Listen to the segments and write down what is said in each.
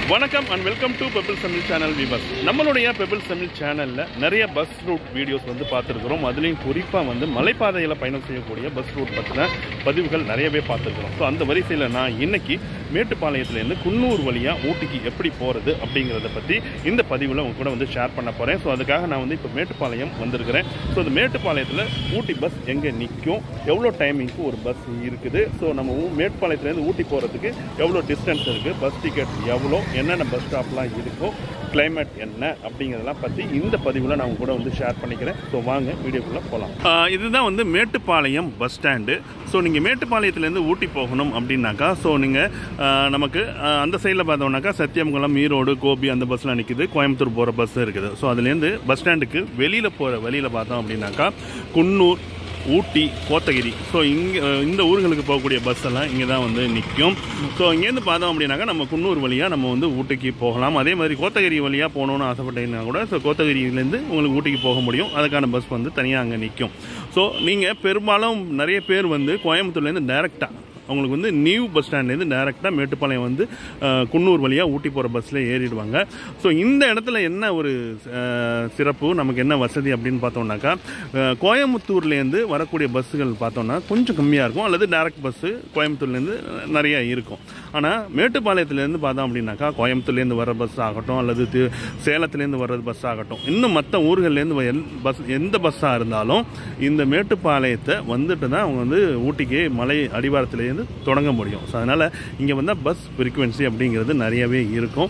வணக்கம் and welcome to Pebble Tamil channel viewers நம்மளுடைய Pebble Tamil சேனலில் நிறைய பஸ் ரூட் வீடியோஸ் வந்து பார்த்துருக்குறோம் அதுலேயும் குறிப்பாக வந்து மலைப்பாதையில் பயணம் செய்யக்கூடிய பஸ் ரூட் பற்றின பதிவுகள் நிறையவே பார்த்துருக்குறோம் ஸோ அந்த வரிசையில் நான் இன்னைக்கு மேட்டுப்பாளையத்துலேருந்து குன்னூர் வழியாக ஊட்டிக்கு எப்படி போகிறது அப்படிங்கிறத பற்றி இந்த பதிவில் உங்க கூட வந்து ஷேர் பண்ண போகிறேன் ஸோ அதுக்காக நான் வந்து இப்போ மேட்டுப்பாளையம் வந்திருக்கிறேன் ஸோ இந்த மேட்டுப்பாளையத்தில் ஊட்டி பஸ் எங்கே நிற்கும் எவ்வளோ டைமிங்க்கு ஒரு பஸ் இருக்குது ஸோ நம்ம ஊ- மேட்டுப்பாளையத்துலேருந்து ஊட்டி போகிறதுக்கு எவ்வளோ டிஸ்டன்ஸ் இருக்குது பஸ் டிக்கெட் எவ்வளோ என்னென்ன பஸ் ஸ்டாப்லாம் இருக்கும் கிளைமேட் என்ன அப்படிங்கிறதெல்லாம் பற்றி இந்த பதிவில் நான் உங்க கூட வந்து ஷேர் பண்ணிக்கிறேன் ஸோ வாங்க வீடியோக்குள்ளே போகலாம் இதுதான் வந்து மேட்டுப்பாளையம் பஸ் ஸ்டாண்டு ஸோ நீங்கள் மேட்டுப்பாளையத்துலேருந்து ஊட்டி போகணும் அப்படின்னாக்கா ஸோ நீங்கள் நமக்கு ஆஹ், அந்த சைடில் பார்த்தோம்னாக்கா சத்தியமங்கலம் ஈரோடு கோபி அந்த பஸ்லாம் நிற்குது கோயம்புத்தூர் போகிற பஸ் இருக்குது ஸோ அதுலேருந்து பஸ் ஸ்டாண்டுக்கு வெளியில் போகிற வழியில் பார்த்தோம் அப்படின்னாக்கா குன்னூர் ஊட்டி கோத்தகிரி ஸோ இங்கே இந்த ஊர்களுக்கு போகக்கூடிய பஸ் எல்லாம் இங்கே தான் வந்து நிற்கும் ஸோ இங்கேருந்து பார்த்தோம் அப்படின்னாக்கா நம்ம குன்னூர் வழியாக நம்ம வந்து ஊட்டிக்கு போகலாம் அதே மாதிரி கோத்தகிரி வழியாக போகணுன்னு ஆசைப்பட்டீங்கன்னா கூட ஸோ கோத்தகிரியிலேருந்து உங்களுக்கு ஊட்டிக்கு போக முடியும் அதுக்கான பஸ் வந்து தனியாக அங்கே நிற்கும் ஸோ நீங்கள் பெரும்பாலும் நிறைய பேர் வந்து கோயம்புத்தூர்லேருந்து டைரெக்டாக அவங்களுக்கு வந்து நியூ பஸ் ஸ்டாண்ட்லேருந்து டேரெக்டாக மேட்டுப்பாளையம் வந்து அஹ், குன்னூர் வழியாக ஊட்டி போகிற பஸ்ஸில் ஏறிடுவாங்க ஸோ இந்த இடத்துல என்ன ஒரு அஹ், சிறப்பு நமக்கு என்ன வசதி அப்படின்னு பார்த்தோம்னாக்கா அஹ், கோயம்புத்தூர்லேருந்து வரக்கூடிய பஸ்ஸுகள் பார்த்தோம்னா கொஞ்சம் கம்மியாக இருக்கும் அல்லது டேரக்ட் பஸ்ஸு கோயம்புத்தூர்லேருந்து நிறைய இருக்கும் ஆனால் மேட்டுப்பாளையத்துலேருந்து பார்த்தோம் அப்படின்னாக்கா கோயம்புத்தூர்லேருந்து வர பஸ் ஆகட்டும் அல்லது தி- சேலத்துலேருந்து வர்றது பஸ் ஆகட்டும் இன்னும் மற்ற ஊர்கள்லேருந்து வ- எல்- பஸ் எந்த பஸ்ஸாக இருந்தாலும் இந்த மேட்டுப்பாளையத்தை வந்துட்டு தான் அவங்க வந்து ஊட்டிக்கு மலை அடிவாரத்துலேருந்து தொடங்க முடியும் ஸோ அதனால் இங்கே வந்தால் பஸ் ஃப்ரீக்குவென்சி அப்படிங்கிறது நிறையவே இருக்கும்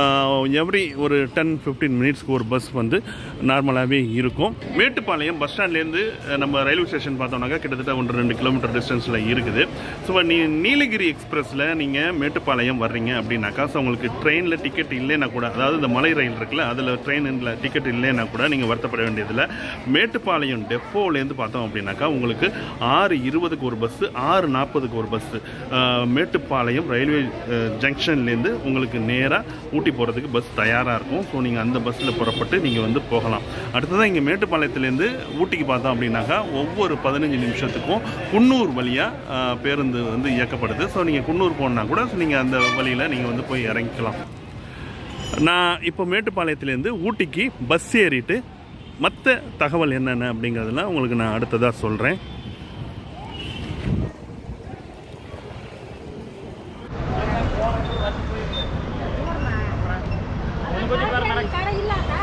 எவ்ரி ஒரு டென் ஃபிஃப்டீன் மினிட்ஸ்க்கு ஒரு பஸ் வந்து நார்மலாகவே இருக்கும் மேட்டுப்பாளையம் பஸ் ஸ்டாண்ட்லேருந்து நம்ம ரயில்வே ஸ்டேஷன் பார்த்தோம்னாக்கா கிட்டத்தட்ட ஒன்று ரெண்டு கிலோமீட்டர் டிஸ்டன்ஸில் இருக்குது ஸோ நீ நீலகிரி எக்ஸ்பிரஸில் நீங்கள் மேட்டுப்பாளையம் வர்றீங்க அப்படின்னாக்கா ஸோ உங்களுக்கு ட்ரெயினில் டிக்கெட் இல்லைன்னா கூட அதாவது இந்த மலை ரயில் இருக்குல்ல அதில் ட்ரெயினில் டிக்கெட் இல்லைன்னா கூட நீங்கள் வருத்தப்பட வேண்டியதில்லை மேட்டுப்பாளையம் டெப்போலேருந்து பார்த்தோம் அப்படின்னாக்கா உங்களுக்கு ஆறு இருபதுக்கு ஒரு பஸ்ஸு ஆறு நாற்பதுக்கு ஒரு பஸ்ஸு மேட்டுப்பாளையம் ரயில்வே ஜங்ஷன்லேருந்து உங்களுக்கு நேராக ஊட்டி போகிறதுக்கு பஸ் தயாராக இருக்கும் ஸோ நீங்கள் அந்த பஸ்ஸில் புறப்பட்டு நீங்கள் வந்து போகலாம் அடுத்ததான் இங்கே மேட்டுப்பாளையத்துலேருந்து ஊட்டிக்கு பார்த்தோம் அப்படின்னாக்கா ஒவ்வொரு பதினஞ்சு நிமிஷத்துக்கும் குன்னூர் வழியாக பேருந்து வந்து இயக்கப்படுது ஸோ நீங்கள் குன்னூர் போனால் கூட நீங்கள் அந்த வழியில் நீங்கள் வந்து போய் இறங்கிக்கலாம் நான் இப்போ மேட்டுப்பாளையத்துலேருந்து ஊட்டிக்கு பஸ் ஏறிட்டு மற்ற தகவல் என்னென்ன அப்படிங்கிறதுலாம் உங்களுக்கு நான் அடுத்ததாக சொல்கிறேன் கடை இல்லாத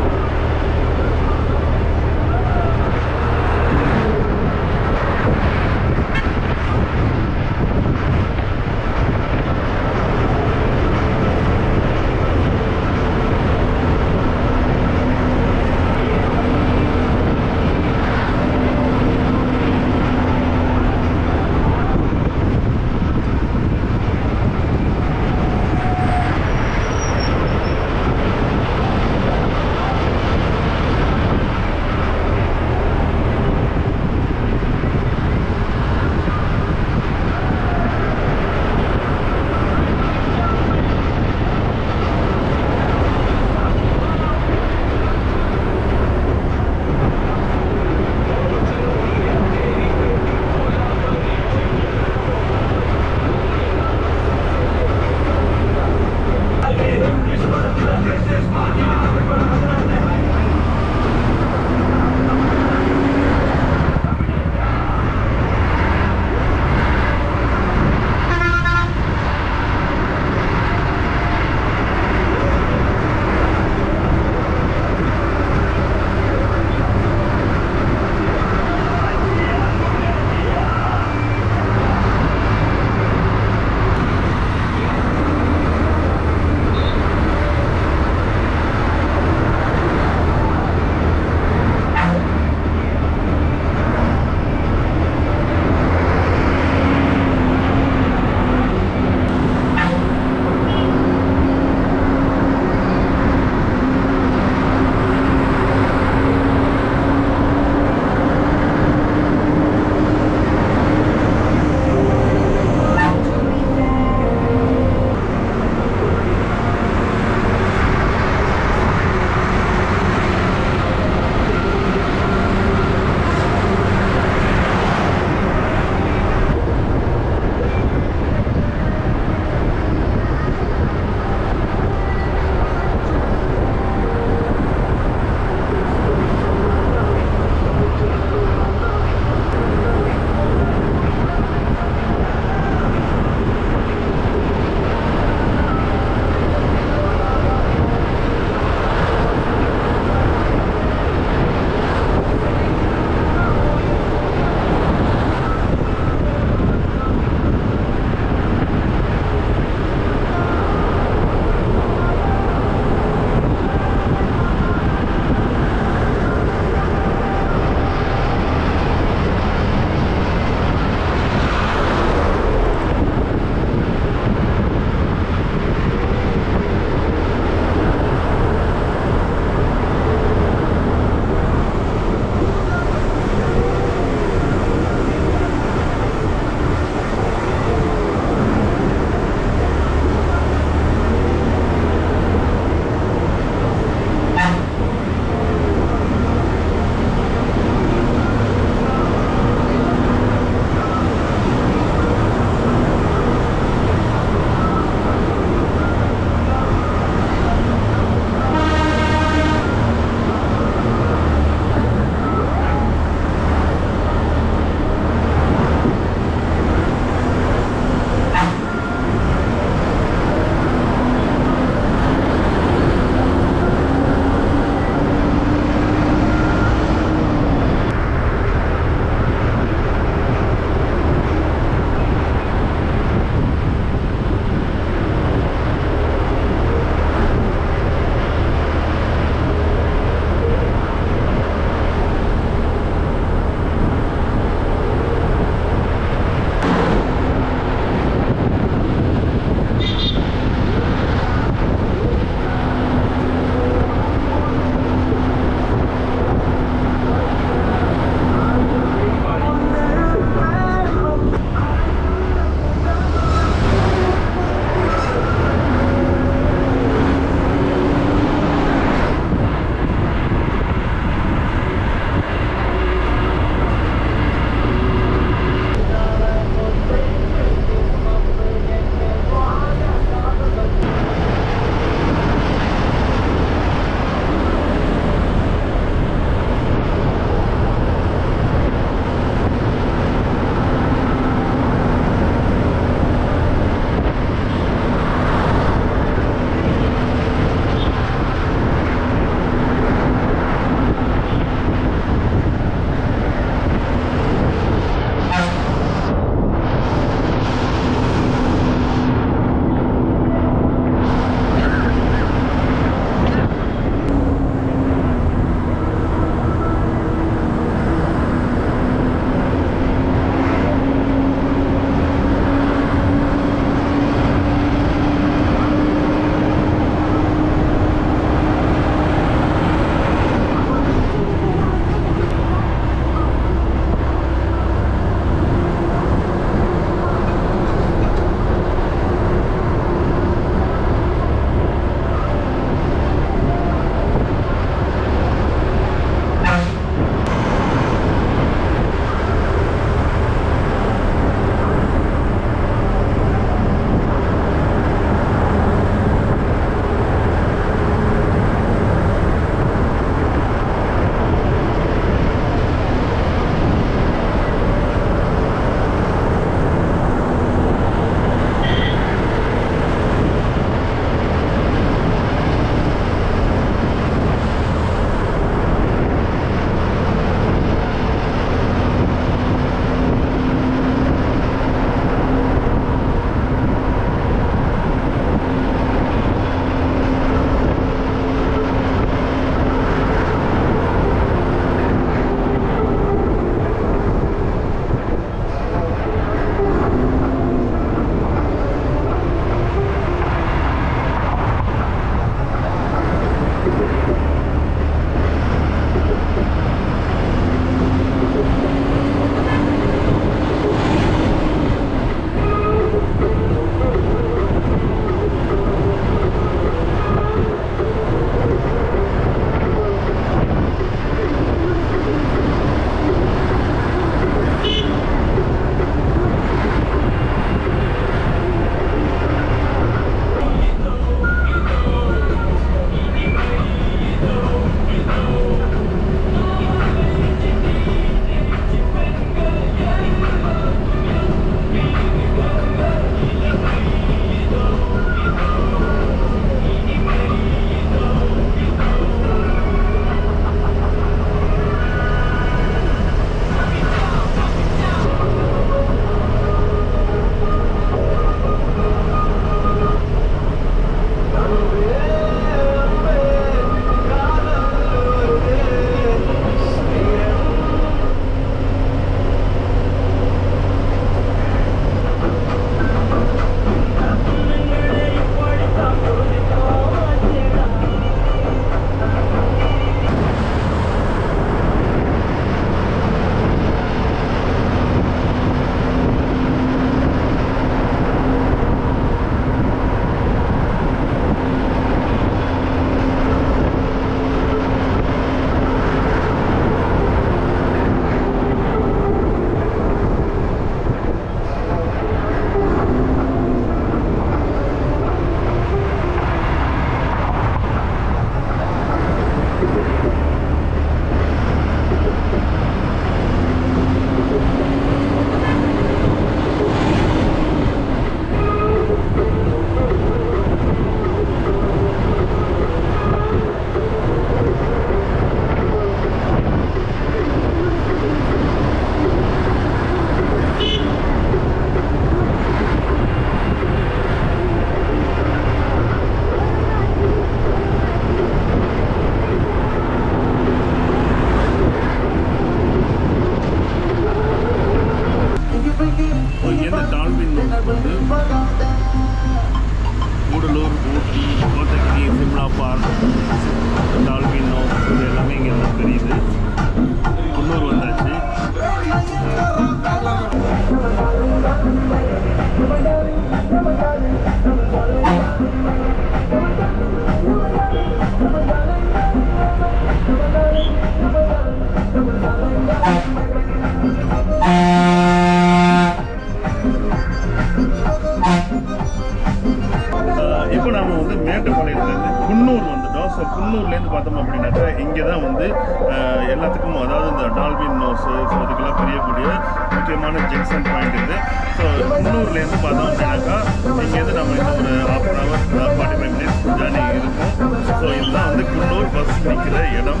இருக்கோம் ஸோ குன்னூர்லேருந்து பார்த்தோம் அப்படின்னாக்கா இங்கே தான் வந்து அஹ், எல்லாத்துக்கும் அதாவது இந்த டால்பின் நோஸ் ஸோ இதுக்கெல்லாம் தெரியக்கூடிய முக்கியமான ஜங்ஷன் பாயிண்ட் இது ஸோ குன்னூர்லேருந்து பார்த்தோம் அப்படின்னாக்கா இங்கேருந்து நம்ம இன்னும் ஒரு half an hour forty five minutes journey இருக்கும் ஸோ இதுதான் வந்து குன்னூர் பஸ் நிற்கிற இடம்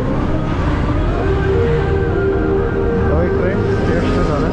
टॉय ट्रेन स्टेशन झालं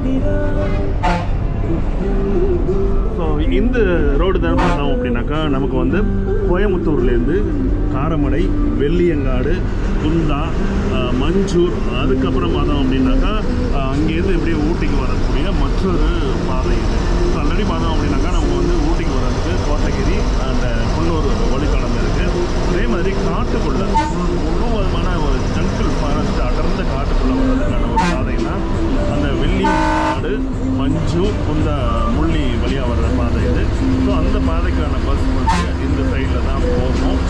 ஸோ இந்த ரோடு தான் பார்த்தோம் அப்படின்னாக்கா நமக்கு வந்து கோயம்புத்தூர்லேருந்து காரமடை வெள்ளியங்காடு குந்தா அஹ், மஞ்சூர் அதுக்கப்புறம் பார்த்தோம் அப்படின்னாக்கா அஹ், அங்கேருந்து இப்படியே ஊட்டிக்கு வரக்கூடிய மற்றொரு பாதை இது ஸோ ஆல்ரெடி பார்த்தோம் அப்படின்னாக்கா நம்ம வந்து ஊட்டிக்கு வர்றதுக்கு கோத்தகிரி அந்த குன்னூர் வழித்தடம் இருக்குது அதே மாதிரி காட்டுக்குள்ள முழுவதுமான ஒரு ஜங்கிள் ஃபாரஸ்ட் அடர்ந்த காட்டுக்குள்ளே வர்றதுக்கான ஒரு பாதைனா அந்த வெள்ளியங்காடு மஞ்சு குந்த முள்ளி வழியாக வர்ற பாதை இது ஸோ அந்த பாதைக்கான பஸ் வந்து இந்த சைடில் தான் போகணும்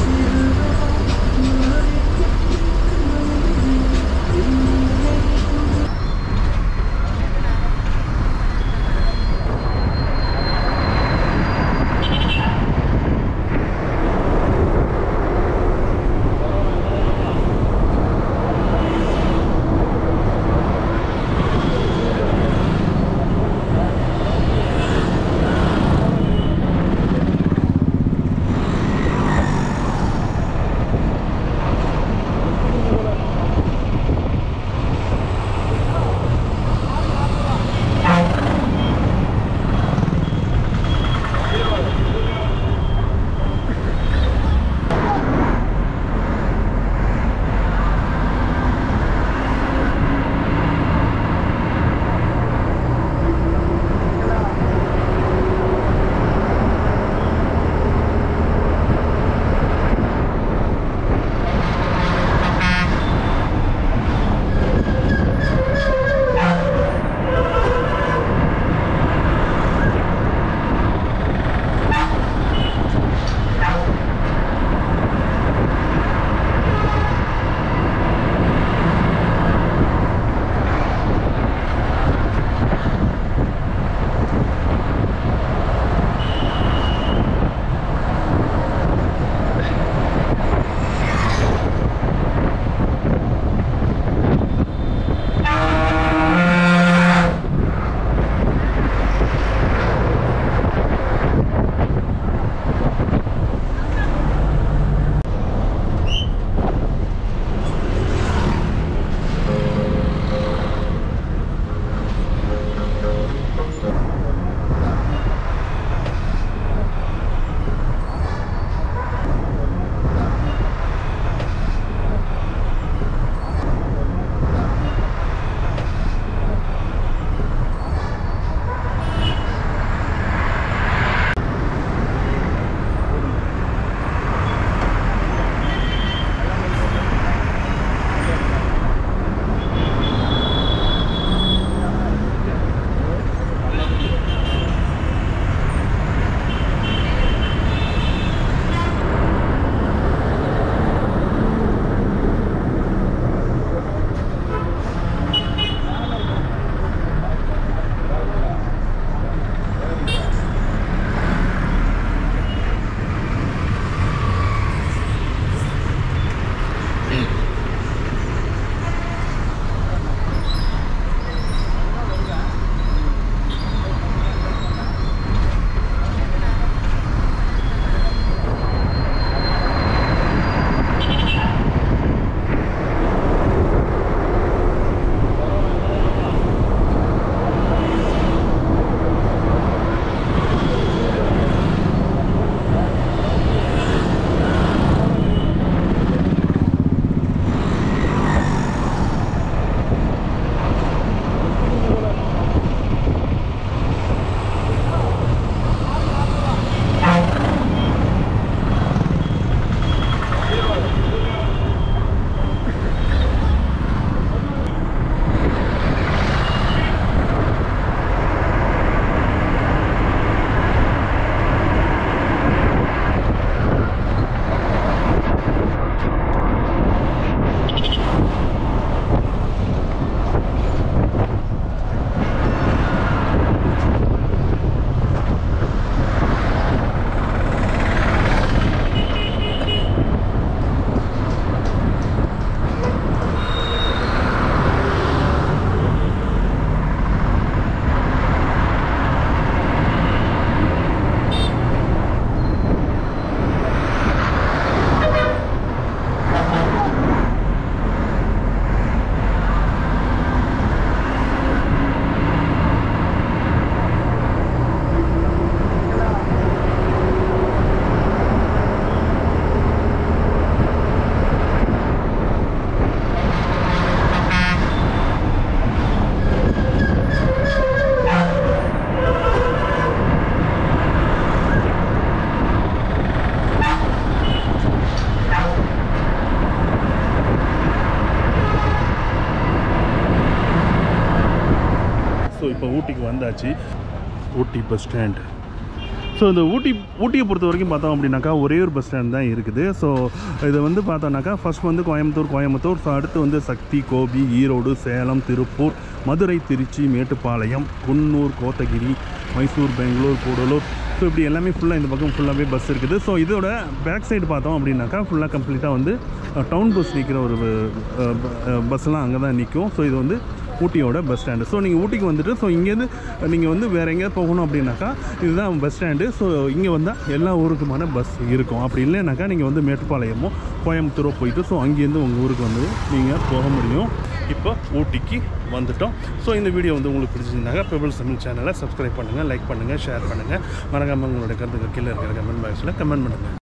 வந்தாச்சு ஊட்டி பஸ் ஸ்டாண்ட் ஸோ இந்த ஊட்டி ஊட்டியை பொறுத்த வரைக்கும் பார்த்தோம் அப்படின்னாக்கா ஒரே ஒரு பஸ் ஸ்டாண்ட் தான் இருக்குது ஸோ இது வந்து பார்த்தோம்னாக்கா ஃபர்ஸ்ட் வந்து கோயம்புத்தூர் கோயம்புத்தூர் ஸோ அடுத்து வந்து சக்தி கோபி ஈரோடு சேலம் திருப்பூர் மதுரை திருச்சி மேட்டுப்பாளையம் குன்னூர் கோத்தகிரி மைசூர் பெங்களூர் கூடலூர் ஸோ இப்படி எல்லாமே ஃபுல்லாக இந்த பக்கம் ஃபுல்லாகவே பஸ் இருக்குது ஸோ இதோட பேக் சைடு பார்த்தோம் அப்படின்னாக்கா ஃபுல்லாக கம்ப்ளீட்டாக வந்து டவுன் பஸ் நிற்கிற ஒரு பஸ்லாம் அங்கே தான் நிற்கும் ஸோ இது வந்து ஊட்டியோட பஸ் ஸ்டாண்டு ஸோ நீங்கள் ஊட்டிக்கு வந்துட்டு ஸோ இங்கேருந்து நீங்கள் வந்து வேறு எங்கேயாவது போகணும் அப்படின்னாக்கா இதுதான் பஸ் ஸ்டாண்டு ஸோ இங்கே வந்தால் எல்லா ஊருக்குமான பஸ் இருக்கும் அப்படி இல்லைனாக்கா நீங்கள் வந்து மேட்டுப்பாளையமோ கோயம்புத்தூரோ போயிட்டு ஸோ அங்கேருந்து உங்கள் ஊருக்கு வந்து நீங்கள் போக முடியும் இப்போ ஊட்டிக்கு வந்துட்டோம் ஸோ இந்த வீடியோ வந்து உங்களுக்கு பிடிச்சிருந்தாங்க பெபிள்ஸ் தமிழ் சேனலை சப்ஸ்கிரைப் பண்ணுங்கள் லைக் பண்ணுங்கள் ஷேர் பண்ணுங்கள் மறக்காமல் உங்களுடைய கருத்துக்கள் கீழே இருக்கிற கமெண்ட் பாக்ஸில் கமெண்ட் பண்ணுங்கள்